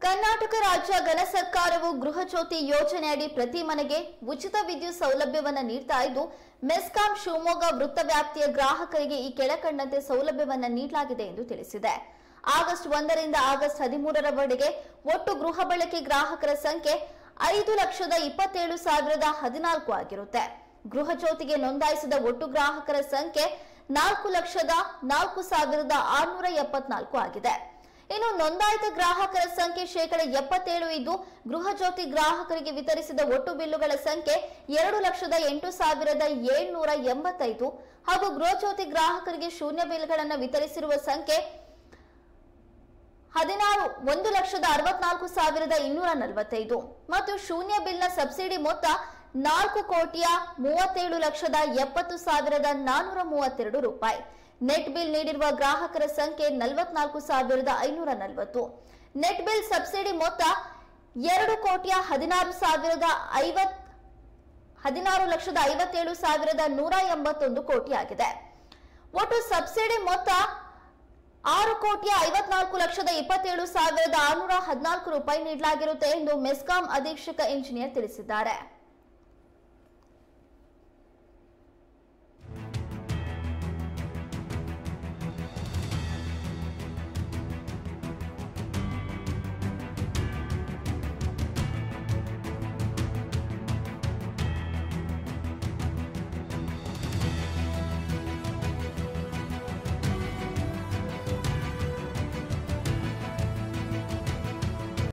ಕರ್ನಾಟಕ ರಾಜ್ಯ ಘನ ಸರ್ಕಾರವು ಗೃಹ ಜ್ಯೋತಿ ಯೋಜನೆಯಡಿ ಪ್ರತಿ ಮನೆಗೆ ಉಚಿತ ವಿದ್ಯುತ್ ಸೌಲಭ್ಯವನ್ನ ನೀಡ್ತಾ ಇದ್ದು ಮೆಸ್ಕಾಂ ಶಿವಮೊಗ್ಗ ವೃತ್ತ ವ್ಯಾಪ್ತಿಯ ಗ್ರಾಹಕರಿಗೆ ಈ ಕೆಳಕಂಡಂತೆ ಸೌಲಭ್ಯವನ್ನ ನೀಡಲಾಗಿದೆ ಎಂದು ತಿಳಿಸಿದೆ ಆಗಸ್ಟ್ ಒಂದರಿಂದ ಆಗಸ್ಟ್ ಹದಿಮೂರರವರೆಗೆ ಒಟ್ಟು ಗೃಹ ಬಳಕೆ ಗ್ರಾಹಕರ ಸಂಖ್ಯೆ ಐದು ಲಕ್ಷದ ಇಪ್ಪತ್ತೇಳು ಸಾವಿರದ ಹದಿನಾಲ್ಕು ಆಗಿರುತ್ತೆ ಗೃಹ ಜ್ಯೋತಿಗೆ ನೋಂದಾಯಿಸಿದ ಒಟ್ಟು ಗ್ರಾಹಕರ ಸಂಖ್ಯೆ ನಾಲ್ಕು ಲಕ್ಷದ ನಾಲ್ಕು ಸಾವಿರದ ಆರುನೂರ ಎಪ್ಪತ್ನಾಲ್ಕು ಆಗಿದೆ ಇನ್ನು ನೋಂದಾಯಿತ ಗ್ರಾಹಕರ ಸಂಖ್ಯೆ ಶೇಕಡ ಎಪ್ಪತ್ತೇಳು ಇದ್ದು ಗೃಹ ಜ್ಯೋತಿ ಗ್ರಾಹಕರಿಗೆ ವಿತರಿಸಿದ ಒಟ್ಟು ಬಿಲ್ಲುಗಳ ಸಂಖ್ಯೆ ಎರಡು ಲಕ್ಷದ ಎಂಟು ಸಾವಿರದ ಏಳ್ನೂರ ಎಂಬತ್ತೈದು ಹಾಗೂ ಗೃಹ ಜ್ಯೋತಿ ಗ್ರಾಹಕರಿಗೆ ಶೂನ್ಯ ಬಿಲ್ಗಳನ್ನು ವಿತರಿಸಿರುವ ಸಂಖ್ಯೆ ಹದಿನಾರು ಒಂದು ಲಕ್ಷದ ಅರವತ್ನಾಲ್ಕು ಸಾವಿರದ ಇನ್ನೂರ ನಲವತ್ತೈದು ಮತ್ತು ಶೂನ್ಯ ಬಿಲ್ನ ಸಬ್ಸಿಡಿ ಮೊತ್ತ ನಾಲ್ಕು ಕೋಟಿಯ ಮೂವತ್ತೇಳು ಲಕ್ಷದ ಎಪ್ಪತ್ತು ಸಾವಿರದ ನಾನೂರ ಮೂವತ್ತೆರಡು ರೂಪಾಯಿ ನೆಟ್ ಬಿಲ್ ನೀಡಿರುವ ಗ್ರಾಹಕರ ಸಂಖ್ಯೆ ನಲವತ್ನಾಲ್ಕು ಸಾವಿರದ ಐನೂರ ನಲವತ್ತು ನೆಟ್ ಬಿಲ್ ಸಬ್ಸಿಡಿ ಮೊತ್ತ ಎರಡು ಕೋಟಿಯ ಹದಿನಾರು ಸಾವಿರದ ಐವತ್ ಹದಿನಾರು ಲಕ್ಷದ ಐವತ್ತೇಳು ಸಾವಿರದ ನೂರ ಎಂಬತ್ತೊಂದು ಕೋಟಿ ಆಗಿದೆ ಒಟ್ಟು ಸಬ್ಸಿಡಿ ಮೊತ್ತ ಆರು ಕೋಟಿಯ ಐವತ್ನಾಲ್ಕು ಲಕ್ಷದ ಇಪ್ಪತ್ತೇಳು ಸಾವಿರದ ಆರುನೂರ ಹದಿನಾಲ್ಕು ರೂಪಾಯಿ ನೀಡಲಾಗಿರುತ್ತೆ ಎಂದು ಮೆಸ್ಕಾಂ ಅಧೀಕ್ಷಕ ಇಂಜಿನಿಯರ್ ತಿಳಿಸಿದ್ದಾರೆ